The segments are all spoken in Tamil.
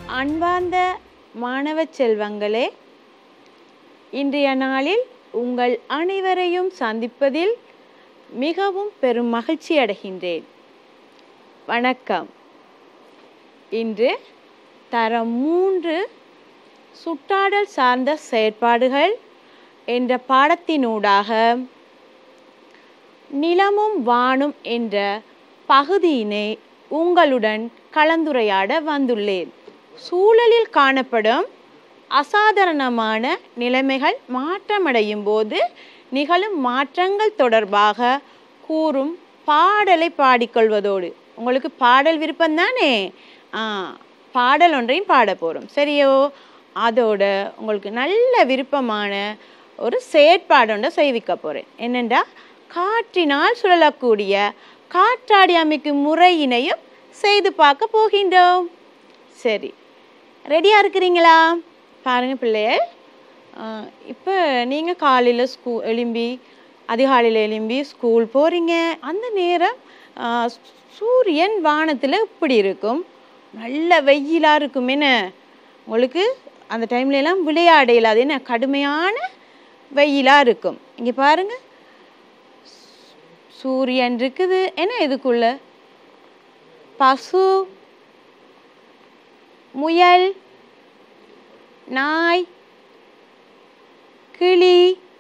அன்பார்ந்த மாணவ செல்வங்களே இன்றைய நாளில் உங்கள் அனைவரையும் சந்திப்பதில் மிகவும் பெரும் மகிழ்ச்சி அடைகின்றேன் வணக்கம் இன்று தரம் மூன்று சுட்டாடல் சார்ந்த செயற்பாடுகள் என்ற பாடத்தினூடாக நிலமும் வானும் என்ற பகுதியினை உங்களுடன் கலந்துரையாட வந்துள்ளேன் சூழலில் காணப்படும் அசாதாரணமான நிலைமைகள் மாற்றமடையும் போது நிகழும் மாற்றங்கள் தொடர்பாக கூறும் பாடலை பாடிக்கொள்வதோடு உங்களுக்கு பாடல் விருப்பம் தானே ஆ பாடல் ஒன்றையும் பாட போகிறோம் சரியோ அதோட உங்களுக்கு நல்ல விருப்பமான ஒரு செயற்பாடு ஒன்றை செய்விக்க போகிறேன் என்னென்றா காற்றினால் சுழலக்கூடிய காற்றாடி அமைக்கும் முறையினையும் செய்து பார்க்க போகின்றோம் சரி ரெடியாக இருக்கிறீங்களா பாருங்க பிள்ளைகள் இப்போ நீங்கள் காலையில் ஸ்கூ எழும்பி அதிகாலையில் எழும்பி ஸ்கூல் போகிறீங்க அந்த நேரம் ஆ, சூரியன் வானத்தில் இப்படி இருக்கும் நல்ல வெயிலாக இருக்கும் என்ன உங்களுக்கு அந்த டைம்ல எல்லாம் விளையாட இயலாது என்ன கடுமையான வெயிலாக இருக்கும் இங்கே பாருங்க சூரியன் இருக்குது என்ன இதுக்குள்ள பசு முயல் நாய் கிளி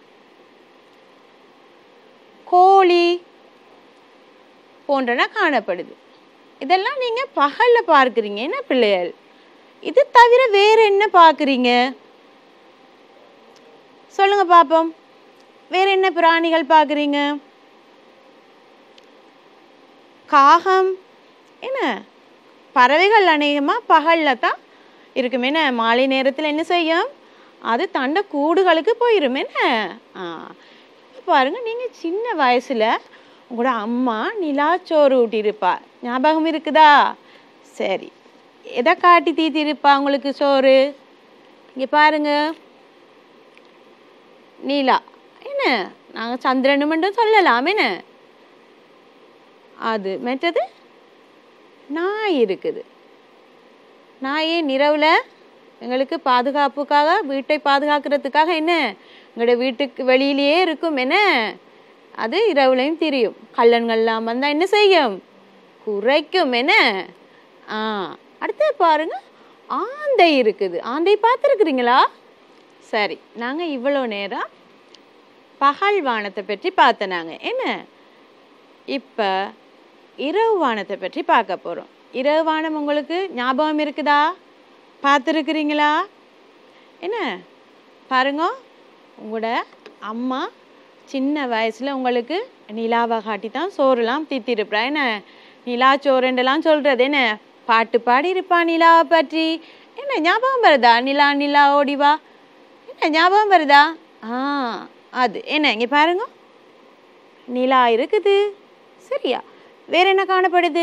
கோழி போன்றன காணப்படுது இதெல்லாம் நீங்க பகல்ல பார்க்குறீங்க என்ன பிள்ளைகள் இது தவிர வேற என்ன பார்க்குறீங்க சொல்லுங்க பாப்போம் வேற என்ன பிராணிகள் பார்க்குறீங்க காகம் என்ன பறவைகள் அநேகமாக பகலில் தான் இருக்கும் என்ன மாலை நேரத்தில் என்ன செய்யும் அது தண்ட கூடுகளுக்கு போயிரும் என்ன ஆ இப்ப பாருங்க நீங்கள் சின்ன வயசில் உங்களோட அம்மா நிலாச்சோறு ஊட்டியிருப்பா ஞாபகம் இருக்குதா சரி எதை காட்டி தீத்திருப்பா உங்களுக்கு சோறு இங்கே பாருங்க நீலா என்ன நாங்கள் சந்திரனு மட்டும் சொல்லலாம் என்ன அது மற்றது நாய் இருக்குது நாய் நிறவில் எங்களுக்கு பாதுகாப்புக்காக வீட்டை பாதுகாக்கிறதுக்காக என்ன எங்களோட வீட்டுக்கு வெளியிலேயே இருக்கும் என்ன அது இரவுலையும் தெரியும் கல்லன்கள்லாம் வந்தால் என்ன செய்யும் குறைக்கும் என்ன ஆ அடுத்து பாருங்க ஆந்தை இருக்குது ஆந்தை பார்த்துருக்குறீங்களா சரி நாங்கள் இவ்வளோ நேரம் பகல் வானத்தை பற்றி பார்த்தோம் நாங்கள் என்ன இப்போ இரவு வானத்தை பற்றி பார்க்க போகிறோம் இரவு வானம் உங்களுக்கு ஞாபகம் இருக்குதா பார்த்துருக்குறீங்களா என்ன பாருங்க உங்களோட அம்மா சின்ன வயசில் உங்களுக்கு நிலாவை காட்டி தான் சோறுலாம் தீத்திருப்பா என்ன நிலா சோறுண்டெல்லாம் சொல்கிறது என்ன பாட்டு பாடி இருப்பா நிலாவை பற்றி என்ன ஞாபகம் வருதா நிலா நிலா ஓடி வா என்ன ஞாபகம் வருதா ஆ அது என்ன இங்கே பாருங்க நிலா இருக்குது சரியா வேற என்ன காணப்படுது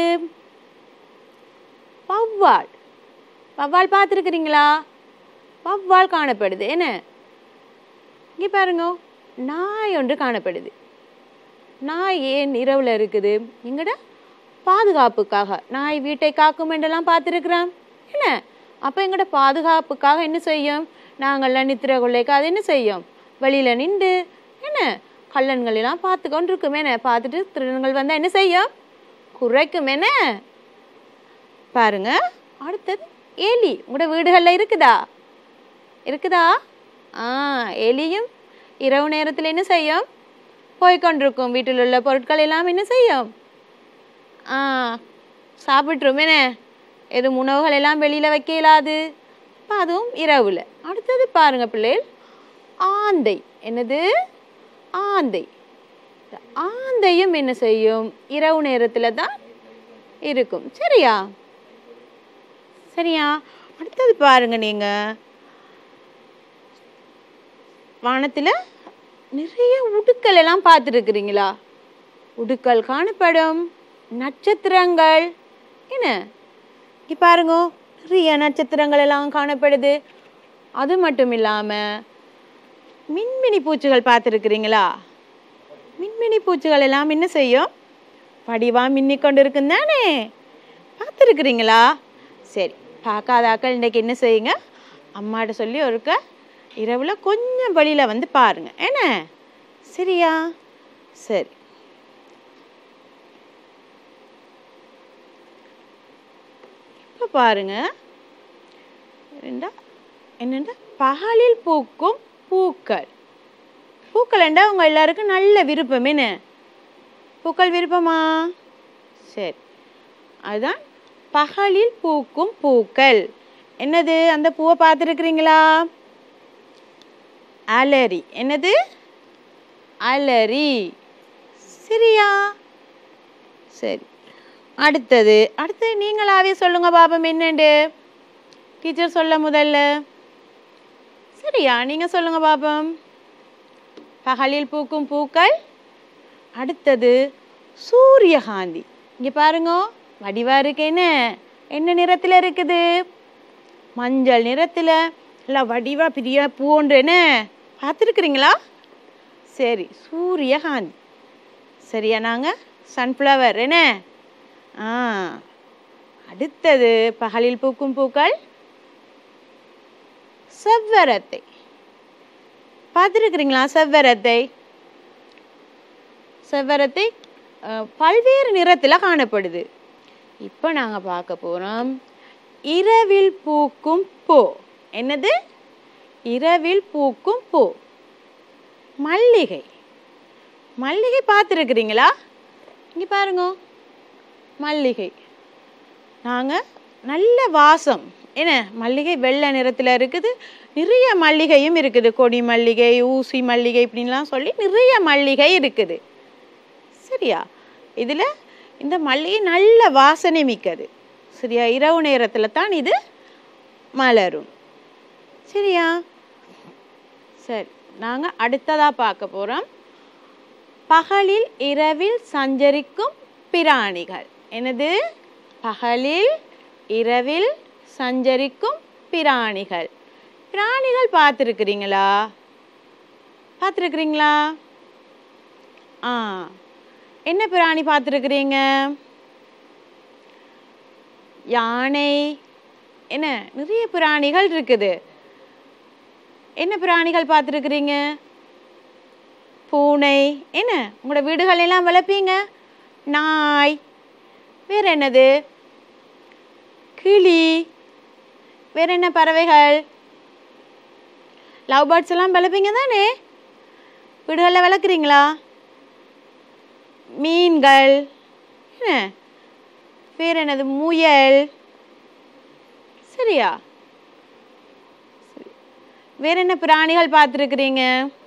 வவ்வால் வவ்வால் பார்த்துருக்குறீங்களா வவ்வால் காணப்படுது என்ன இங்கே பாருங்க நாய் ஒன்று காணப்படுது நாய் ஏன் இரவில் இருக்குது எங்கட பாதுகாப்புக்காக நாய் வீட்டை காக்கும் என்றெல்லாம் பார்த்துருக்குறோம் என்ன அப்போ எங்கட பாதுகாப்புக்காக என்ன செய்யும் நாங்கள்லாம் நித்திர கொள்ளைக்கு அது என்ன செய்யும் வெளியில் நின்று என்ன கள்ளன்கள் எல்லாம் பார்த்து கொண்டு இருக்கும் என்ன பார்த்துட்டு திருடங்கள் வந்தால் என்ன செய்யும் குறைக்கும் என்ன பாருங்க அடுத்தது எலி உங்களோட வீடுகளில் இருக்குதா இருக்குதா ஆ எலியும் இரவு நேரத்தில் என்ன செய்யும் போய்கொண்டிருக்கும் வீட்டில் உள்ள பொருட்கள் எல்லாம் என்ன செய்யும் ஆ சாப்பிட்ரும் என்ன எதுவும் உணவுகள் எல்லாம் வெளியில் வைக்க இயலாது அப்ப அதுவும் இரவில் அடுத்தது பாருங்க பிள்ளைகள் ஆந்தை என்னது ஆந்தை இந்த ஆந்தையும் என்ன செய்யும் இரவு நேரத்தில் தான் இருக்கும் சரியா சரியா அடுத்தது பாருங்க நீங்க வானத்தில் நிறைய உடுக்கள் எல்லாம் பார்த்துருக்குறீங்களா உடுக்கள் காணப்படும் நட்சத்திரங்கள் என்ன இங்கே பாருங்க நிறைய நட்சத்திரங்கள் எல்லாம் காணப்படுது அது மட்டும் இல்லாமல் மின்மினி பூச்சிகள் பார்த்துருக்குறீங்களா மின்மினி பூச்சிகள் எல்லாம் என்ன செய்யும் படிவா மின்னிக் கொண்டு இருக்கும் தானே பார்த்துருக்குறீங்களா சரி பார்க்காத ஆக்கள் இன்றைக்கு என்ன செய்யுங்க அம்மாட்ட சொல்லி ஒருக்க இரவில் கொஞ்சம் வெளியில் வந்து பாருங்க என்ன சரியா சரி இப்போ பாருங்க ரெண்டா என்னண்டா பகலில் பூக்கும் பூக்கள் பூக்கள்ண்டா உங்க எல்லாருக்கும் நல்ல விருப்பம் என்ன பூக்கள் விருப்பமா சரி அதுதான் பகலில் பூக்கும் பூக்கள் என்னது அந்த பூவை பார்த்துருக்குறீங்களா அலரி என்னது அலரி சரியா சரி அடுத்தது அடுத்தது நீங்களாவே சொல்லுங்க பாப்பம் என்னண்டு டீச்சர் சொல்ல முதல்ல சரியா நீங்க சொல்லுங்க பாப்பம் பகலில் பூக்கும் பூக்கள் அடுத்தது சூரியகாந்தி இங்க பாருங்க வடிவா இருக்கு என்ன என்ன நிறத்துல இருக்குது மஞ்சள் நிறத்துல இல்ல வடிவா பெரிய பூண்டு என்ன பார்த்துருக்குறீங்களா சரி சூரியகாந்தி சரியா நாங்க சன்ஃப்ளவர் என்ன ஆ அடுத்தது பகலில் பூக்கும் பூக்கள் செவ்வரத்தை பார்த்துருக்குறீங்களா செவ்வரத்தை செவ்வரத்தை அஹ், பல்வேறு நிறத்தில் காணப்படுது இப்போ நாங்கள் பார்க்க போகிறோம் இரவில் பூக்கும் பூ என்னது இரவில் பூக்கும் பூ மல்லிகை மல்லிகை பார்த்துருக்குறீங்களா இங்கே பாருங்க மல்லிகை நாங்கள் நல்ல வாசம் என்ன மல்லிகை வெள்ளை நிறத்தில் இருக்குது நிறைய மல்லிகையும் இருக்குது கொடி மல்லிகை ஊசி மல்லிகை இப்படின்லாம் சொல்லி நிறைய மல்லிகை இருக்குது சரியா இதில் இந்த மல்லிகை நல்ல வாசனை மிக்கது சரியா இரவு நேரத்தில் தான் இது மலரும் சரியா சரி நாங்கள் அடுத்ததாக பார்க்க போகிறோம் பகலில் இரவில் சஞ்சரிக்கும் பிராணிகள் என்னது பகலில் இரவில் சஞ்சரிக்கும் பிராணிகள் பிராணிகள் பார்த்துருக்குறீங்களா பார்த்துருக்குறீங்களா ஆ என்ன பிராணி பார்த்துருக்குறீங்க யானை என்ன நிறைய பிராணிகள் இருக்குது என்ன பிராணிகள் பார்த்துருக்குறீங்க பூனை என்ன உங்களோட வீடுகள் எல்லாம் வளர்ப்பீங்க நாய் வேற என்னது கிளி வேற என்ன பறவைகள் லவ் பேர்ட்ஸ் எல்லாம் வளர்ப்பீங்க தானே வீடுகளில் வளர்க்குறீங்களா மீன்கள் என்ன வேற என்னது முயல் சரியா சரி. வேற என்ன பிராணிகள் பார்த்துருக்குறீங்க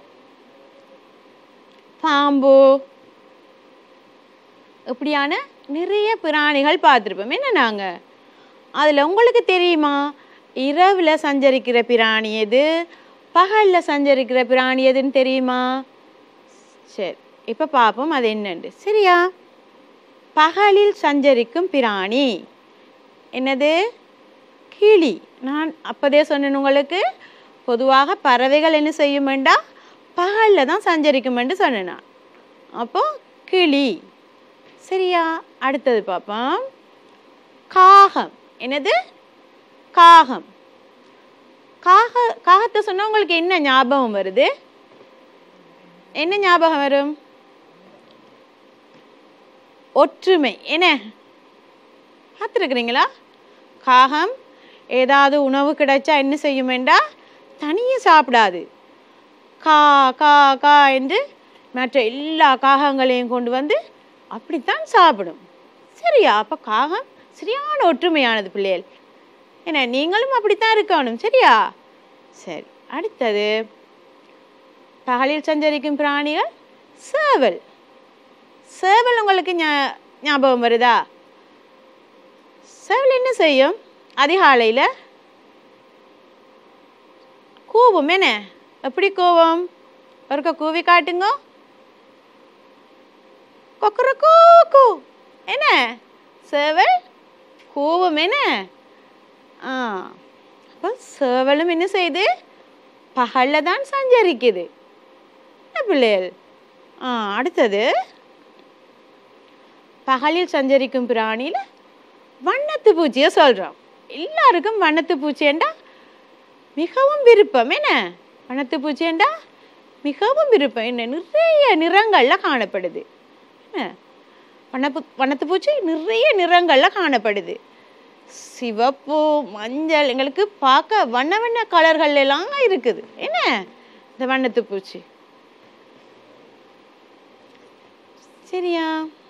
பாம்பு இப்படியான நிறைய பிராணிகள் பார்த்துருப்போம் என்ன நாங்கள் அதில் உங்களுக்கு தெரியுமா இரவில் சஞ்சரிக்கிற பிராணி எது பகலில் சஞ்சரிக்கிற பிராணி எதுன்னு தெரியுமா சரி இப்போ பார்ப்போம் அது என்னண்டு சரியா பகலில் சஞ்சரிக்கும் பிராணி என்னது கிளி நான் அப்போதே சொன்னேன் உங்களுக்கு பொதுவாக பறவைகள் என்ன செய்யுமெண்டா பகலில் தான் சஞ்சரிக்குமென்று சொன்னேன் நான் அப்போ கிளி சரியா அடுத்தது பார்ப்போம் காகம் என்னது காகம் காக காகத்தை சொன்னா உங்களுக்கு என்ன ஞாபகம் வருது என்ன ஞாபகம் வரும் ஒற்றுமை என்ன பார்த்துருக்குறீங்களா காகம் ஏதாவது உணவு கிடைச்சா என்ன செய்யுமெண்டா தனியே சாப்பிடாது கா கா கா என்று மற்ற எல்லா காகங்களையும் கொண்டு வந்து அப்படித்தான் சாப்பிடும் சரியா அப்போ காகம் சரியான ஒற்றுமையானது பிள்ளைகள் என்ன நீங்களும் அப்படித்தான் இருக்கணும் சரியா சரி அடுத்தது பகலில் சஞ்சரிக்கும் பிராணிகள் சேவல் சேவல் உங்களுக்கு ஞா- ஞாபகம் வருதா சேவல் என்ன செய்யும் அதிகாலையில் கூவும் என்ன எப்படி கூவும் ஒருக்க கூவி காட்டுங்க கொக்கர கூ என்ன சேவல் கூவும் என்ன ஆ அப்போ சேவலும் என்ன செய்யுது பகலில் தான் சஞ்சரிக்குது என்ன பிள்ளைகள் ஆ அடுத்தது பகலில் சஞ்சரிக்கும் பிராணியில் வண்ணத்து பூச்சியை சொல்கிறோம் எல்லாருக்கும் வண்ணத்து பூச்சியண்டா மிகவும் விருப்பம் என்ன வண்ணத்து பூச்சியண்டா மிகவும் விருப்பம் என்ன நிறைய நிறங்கள்ல காணப்படுது என்ன வண்ணப்பு வண்ணத்து பூச்சி நிறைய நிறங்கள்ல காணப்படுது சிவப்பு மஞ்சள் எங்களுக்கு பார்க்க வண்ண வண்ண கலர்கள் எல்லாம் இருக்குது என்ன இந்த வண்ணத்து பூச்சி சரியா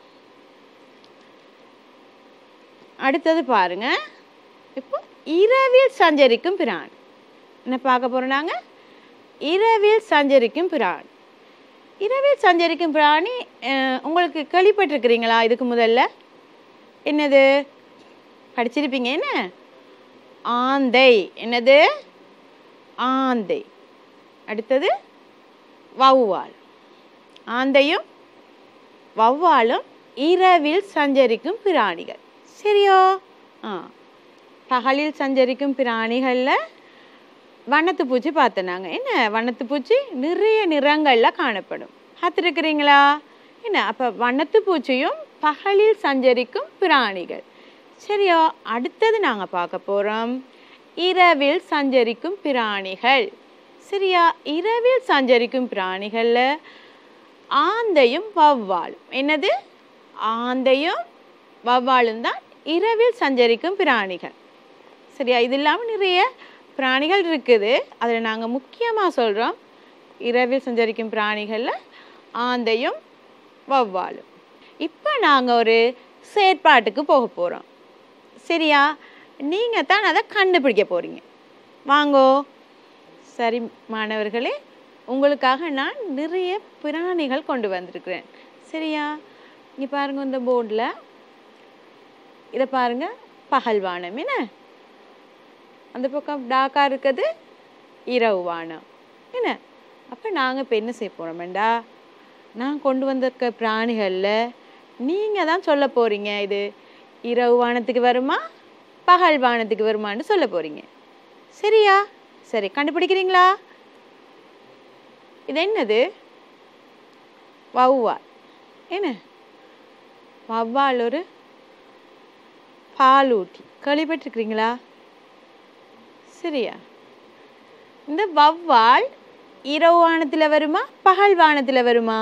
அடுத்தது பாருங்க இப்போ இரவில் சஞ்சரிக்கும் பிராணி என்ன பார்க்க போறோம் நாங்க இரவில் சஞ்சரிக்கும் பிராணி இரவில் சஞ்சரிக்கும் பிராணி அஹ், உங்களுக்கு கேள்விப்பட்டிருக்கிறீங்களா இதுக்கு முதல்ல என்னது படிச்சிருப்பீங்க என்ன ஆந்தை என்னது ஆந்தை அடுத்தது வௌவால் ஆந்தையும் வௌவாலும் இரவில் சஞ்சரிக்கும் பிராணிகள் சரியோ ஆ பகலில் சஞ்சரிக்கும் பிராணிகளில் வண்ணத்து பூச்சி பார்த்தோம் நாங்கள் என்ன வண்ணத்து பூச்சி நிறைய நிறங்களில் காணப்படும் பார்த்துருக்குறீங்களா என்ன அப்போ வண்ணத்து பூச்சியும் பகலில் சஞ்சரிக்கும் பிராணிகள் சரியா அடுத்தது நாங்கள் பார்க்க போகிறோம் இரவில் சஞ்சரிக்கும் பிராணிகள் சரியா இரவில் சஞ்சரிக்கும் பிராணிகளில் ஆந்தையும் வௌவாலும் என்னது ஆந்தையும் வௌவாலும் தான் இரவில் சஞ்சரிக்கும் பிராணிகள் சரியா இது இல்லாமல் நிறைய பிராணிகள் இருக்குது அதில் நாங்கள் முக்கியமாக சொல்கிறோம் இரவில் சஞ்சரிக்கும் பிராணிகளில் ஆந்தையும் வௌவாலும் இப்போ நாங்கள் ஒரு செயற்பாட்டுக்கு போக போகிறோம் சரியா நீங்கள் தான் அதை கண்டுபிடிக்க போகிறீங்க வாங்கோ சரி மாணவர்களே உங்களுக்காக நான் நிறைய பிராணிகள் கொண்டு வந்திருக்கிறேன் சரியா இங்கே பாருங்க இந்த போர்டில் இதை பாருங்க பகல் வானம் என்ன அந்த பக்கம் டாக்கா இருக்குது இரவு வானம் என்ன அப்போ நாங்கள் இப்போ என்ன செய்ய போகிறோம்டா நான் கொண்டு வந்திருக்க பிராணிகளில் நீங்கள் தான் சொல்ல போகிறீங்க இது இரவு வானத்துக்கு வருமா பகல் வானத்துக்கு வருமான்னு சொல்ல போகிறீங்க சரியா சரி கண்டுபிடிக்கிறீங்களா இது என்னது வௌவால் என்ன வௌவால் ஒரு பாலூட்டி கேள்விப்பட்டிருக்கிறீங்களா சரியா இந்த வௌவால் இரவு வானத்தில் வருமா பகல் வானத்தில் வருமா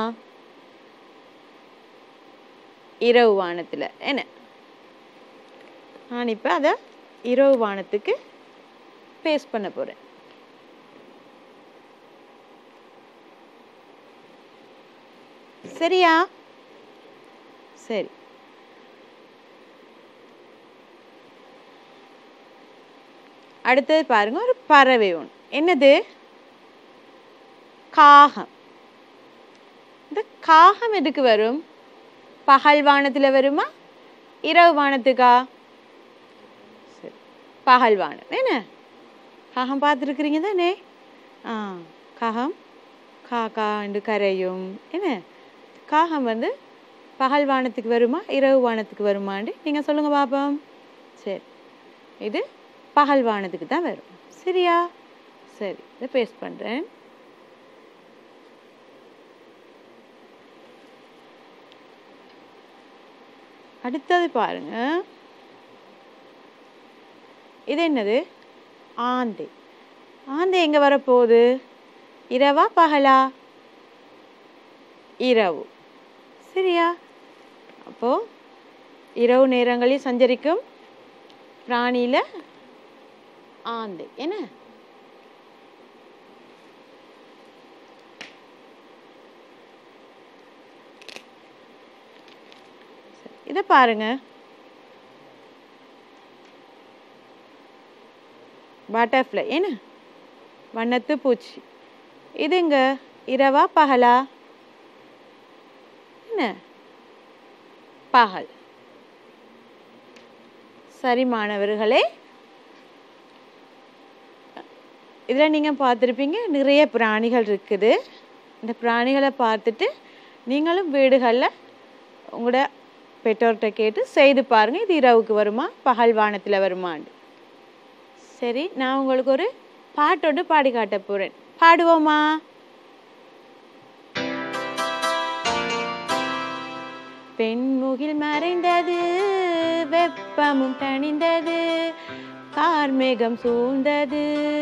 இரவு வானத்தில் என்ன நான் இப்போ அதை இரவு வானத்துக்கு பேஸ்ட் பண்ண போகிறேன் சரியா சரி அடுத்தது பாருங்க ஒரு பறவை ஒன்று என்னது காகம் இந்த காகம் எதுக்கு வரும் பகல் வானத்தில் வருமா இரவு வானத்துக்கா சரி பகல் வானம் என்ன காகம் பார்த்துருக்குறீங்க தானே ஆ காகம் காக்கா என்று கரையும் என்ன காகம் வந்து பகல் வானத்துக்கு வருமா இரவு வானத்துக்கு வருமான்னு நீங்கள் சொல்லுங்க பாப்போம் சரி இது பகல் வானத்துக்கு தான் வரும் சரியா சரி இதை பேஸ்ட் பண்ணுறேன் அடுத்தது பாருங்க இது என்னது ஆந்தை ஆந்தை எங்கே வரப்போகுது இரவா பகலா இரவு சரியா அப்போ இரவு நேரங்களில் சஞ்சரிக்கும் பிராணியில ஆந்தை என்ன இதை பாருங்க பட்டர்ஃப்ளை என்ன வண்ணத்து பூச்சி இதுங்க இரவா பகலா என்ன பகல் சரி மாணவர்களே இதில் நீங்கள் பார்த்துருப்பீங்க நிறைய பிராணிகள் இருக்குது இந்த பிராணிகளை பார்த்துட்டு நீங்களும் வீடுகளில் உங்களோட பெற்றோர்கிட்ட கேட்டு செய்து பாருங்கள் இது இரவுக்கு வருமா பகல் வானத்தில் வருமான்னு சரி நான் உங்களுக்கு ஒரு பாட்டோடு பாடி காட்ட போகிறேன் பாடுவோமா பெண்முகில் மறைந்தது வெப்பமும் தணிந்தது கார்மேகம் சூழ்ந்தது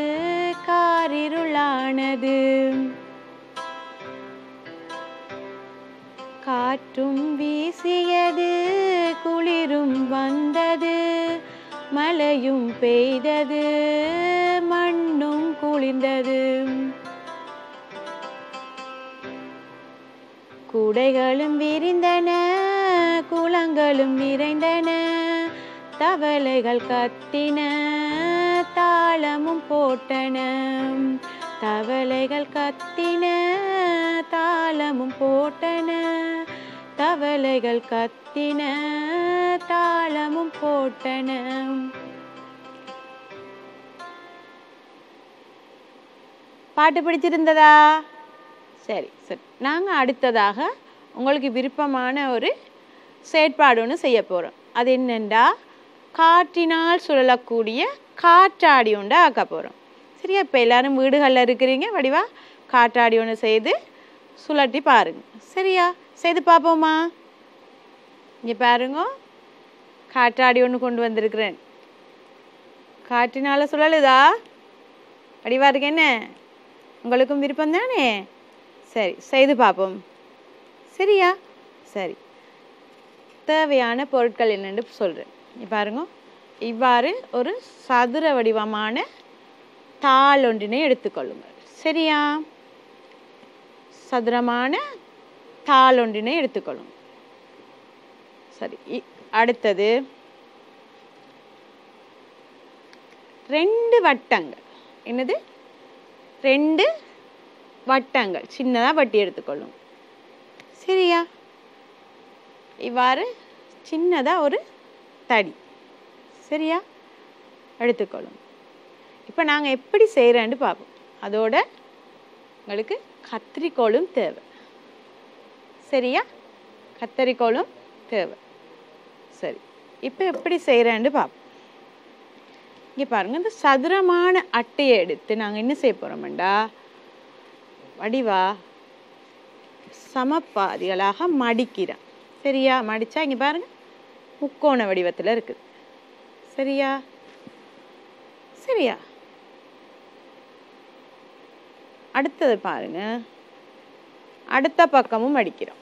காரிருளானது காற்றும் வீசியது குளிரும் வந்தது மழையும் பெய்தது மண்ணும் குளிர்ந்தது குடைகளும் விரிந்தன குளங்களும் நிறைந்தன தவளைகள் கத்தின தாளமும் போட்டன தவளைகள் கத்தின தாளமும் போட்டன தவளைகள் கத்தின தாளமும் போட்டன பாட்டு பிடிச்சிருந்ததா சரி சரி நாங்கள் அடுத்ததாக உங்களுக்கு விருப்பமான ஒரு செயற்பாடு ஒன்று செய்ய போகிறோம் அது என்னென்றா காற்றினால் சுழலக்கூடிய காற்றாடி ஒன்று ஆக்க போகிறோம் சரியா இப்போ எல்லாரும் வீடுகளில் இருக்கிறீங்க வடிவா காற்றாடி ஒன்று செய்து சுழட்டி பாருங்க சரியா செய்து பார்ப்போமா இங்கே பாருங்க காற்றாடி ஒன்று கொண்டு வந்திருக்கிறேன் காற்றினால சுழலுதா வடிவா இருக்கு என்ன உங்களுக்கும் விருப்பம் தானே சரி செய்து பார்ப்போம் சரியா சரி தேவையான பொருட்கள் என்னென்னு சொல்கிறேன் இங்க பாருங்க இவ்வாறு ஒரு சதுர வடிவமான தாள் ஒன்றினை எடுத்துக்கொள்ளுங்கள் சரியா சதுரமான தாள் ஒன்றினை எடுத்துக்கொள்ளுங்க சரி இ- அடுத்தது ரெண்டு வட்டங்கள் என்னது ரெண்டு வட்டங்கள் சின்னதாக வட்டி எடுத்துக்கொள்ளும் சரியா இவ்வாறு சின்னதாக ஒரு தடி சரியா எடுத்துக்கொள்ளும் இப்போ நாங்கள் எப்படி செய்கிறேன்னு பார்ப்போம் அதோட உங்களுக்கு கத்திரிக்கோலும் தேவை சரியா கத்தரிக்கோலும் தேவை சரி இப்போ எப்படி செய்கிறேன்னு பார்ப்போம் இங்கே பாருங்க இந்த சதுரமான அட்டையை எடுத்து நாங்கள் என்ன செய்ய போகிறோம்டா வடிவா சமப்பாதிகளாக மடிக்கிறேன் சரியா மடிச்சா இங்கே பாருங்க முக்கோண வடிவத்தில் இருக்குது சரியா சரியா அடுத்தது பாருங்க அடுத்த பக்கமும் மடிக்கிறோம்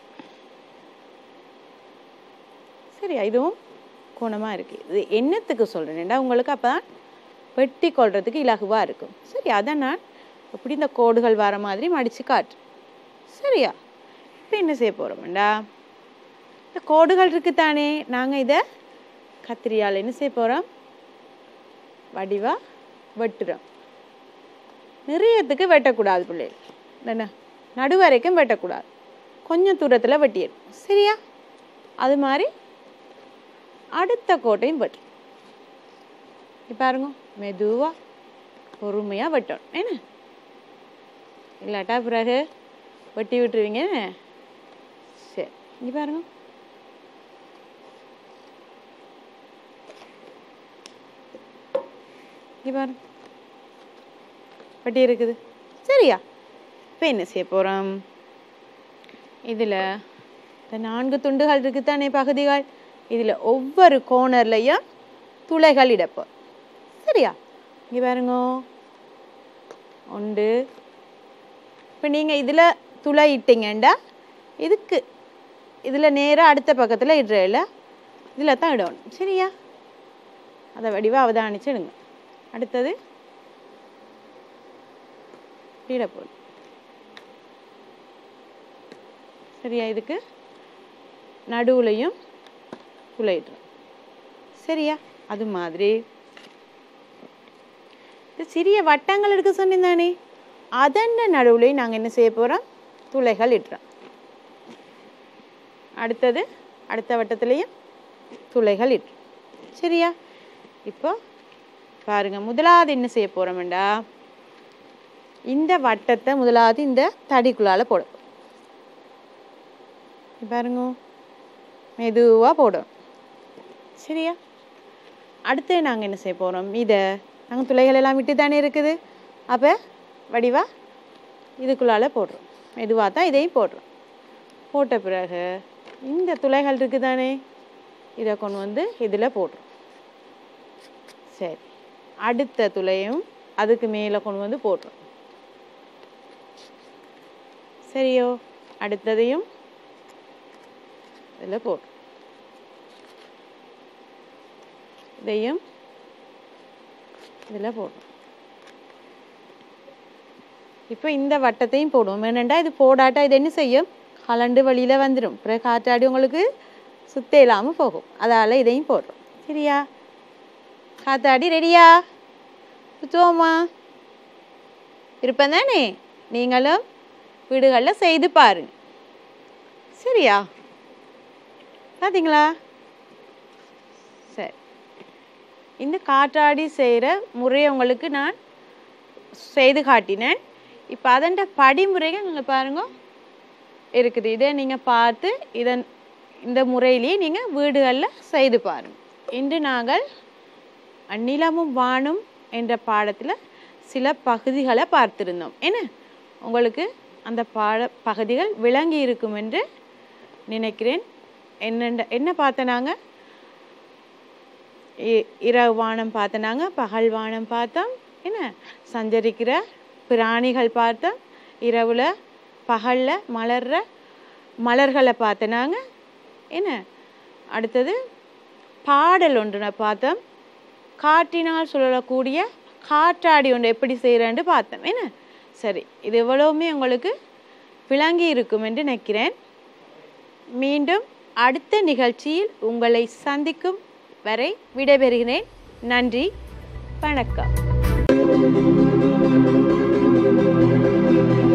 சரியா இதுவும் கோணமாக இருக்கு இது என்னத்துக்கு சொல்கிறேன்டா உங்களுக்கு அப்போ தான் வெட்டி கொள்றதுக்கு இலகுவாக இருக்கும் சரி அதை நான் அப்படி இந்த கோடுகள் வர மாதிரி மடித்து காட்டு சரியா இப்போ என்ன செய்ய போகிறோம்டா இந்த கோடுகள் இருக்கு தானே நாங்கள் இதை கத்திரியால் என்ன செய்ய போகிறோம் வடிவா வெட்டுறோம் நிறையத்துக்கு வெட்டக்கூடாது பிள்ளைகள் என்ன நடுவரைக்கும் வெட்டக்கூடாது கொஞ்சம் தூரத்தில் வெட்டிடணும் சரியா அது மாதிரி அடுத்த கோட்டையும் வெட்டு இப்போ பாருங்க மெதுவாக பொறுமையாக வெட்டணும் என்ன இல்லாட்டா பிறகு வெட்டி விட்டுருவீங்க என்ன? சரி இங்கே பாருங்க இங்கே பாருங்க வெட்டி இருக்குது சரியா இப்போ என்ன செய்ய போகிறோம் இதில் இந்த நான்கு துண்டுகள் இருக்குதானே பகுதிகள் இதில் ஒவ்வொரு கோணர்லையும் துளைகள் இடப்போம் சரியா இங்கே பாருங்க உண்டு இப்போ நீங்கள் இதில் துளை இட்டீங்கண்டா இதுக்கு இதில் நேராக அடுத்த பக்கத்தில் இடுறதில்ல இதில் தான் இடணும் சரியா அதை வடிவாக அவதானிச்சிடுங்க அடுத்தது கீழே போடும் சரியா இதுக்கு நடுவுலையும் துளையிடுறோம் சரியா அது மாதிரி இது சிறிய வட்டங்கள் இருக்கு சொன்னேன் அதன் நடுவுலையும் நாங்கள் என்ன செய்ய போகிறோம் துளைகள் இடுறோம் அடுத்தது அடுத்த வட்டத்துலேயும் துளைகள் இடுறோம் சரியா இப்போ பாருங்க முதலாவது என்ன செய்ய போகிறோம்டா இந்த வட்டத்தை முதலாவது இந்த தடிக்குள்ளால போடும் இங்க பாருங்க மெதுவாக போடும் சரியா அடுத்து நாங்கள் என்ன செய்ய போகிறோம் இதை நாங்கள் துளைகள் எல்லாம் விட்டு தானே இருக்குது அப்போ வடிவா இதுக்குள்ளால போடுறோம் மெதுவாக தான் இதையும் போடுறோம் போட்ட பிறகு இந்த துளைகள் இருக்குது தானே இதை கொண்டு வந்து இதில் போடுறோம் சரி அடுத்த துளையும் அதுக்கு மேலே கொண்டு வந்து போட்டுரும் சரியோ அடுத்ததையும் இதில் போட்டு இதையும் இதில் போடுறோம் இப்போ இந்த வட்டத்தையும் போடுவோம் என்னென்னா இது போடாட்டா இது என்ன செய்யும் கலண்டு வழியில் வந்துடும் அப்புறம் காற்றாடி உங்களுக்கு சுத்த இல்லாமல் போகும் அதால் இதையும் போடுறோம் சரியா காத்தாடி ரெடியா சுத்துவோமா இருப்பேன் தானே நீங்களும் வீடுகளில் செய்து பாருங்க சரியா பார்த்தீங்களா சரி இந்த காற்றாடி செய்கிற முறையை உங்களுக்கு நான் செய்து காட்டினேன் இப்போ அதண்ட படிமுறைகள் நீங்கள் பாருங்க இருக்குது இதை நீங்கள் பார்த்து இதன் இந்த முறையிலேயே நீங்கள் வீடுகளில் செய்து பாருங்க இன்று நாங்கள் அந்நிலமும் வானும் என்ற பாடத்தில் சில பகுதிகளை பார்த்திருந்தோம் என்ன உங்களுக்கு அந்த பாட பகுதிகள் விளங்கி இருக்கும் என்று நினைக்கிறேன் என்னென்ன என்ன பார்த்தனாங்க இ- இரவு வானம் பார்த்தனாங்க பகல் வானம் பார்த்தோம் என்ன சஞ்சரிக்கிற பிராணிகள் பார்த்தோம் இரவில் பகலில் மலர்ற மலர்களை பார்த்தனாங்க என்ன அடுத்தது பாடல் ஒன்று பார்த்தோம் காற்றினால் சுழலக்கூடிய காற்றாடி ஒன்று எப்படி செய்கிறேன்னு பார்த்தோம் என்ன சரி இது எவ்வளவுமே உங்களுக்கு விளங்கி இருக்கும் என்று நினைக்கிறேன் மீண்டும் அடுத்த நிகழ்ச்சியில் உங்களை சந்திக்கும் வரை விடைபெறுகிறேன் நன்றி வணக்கம்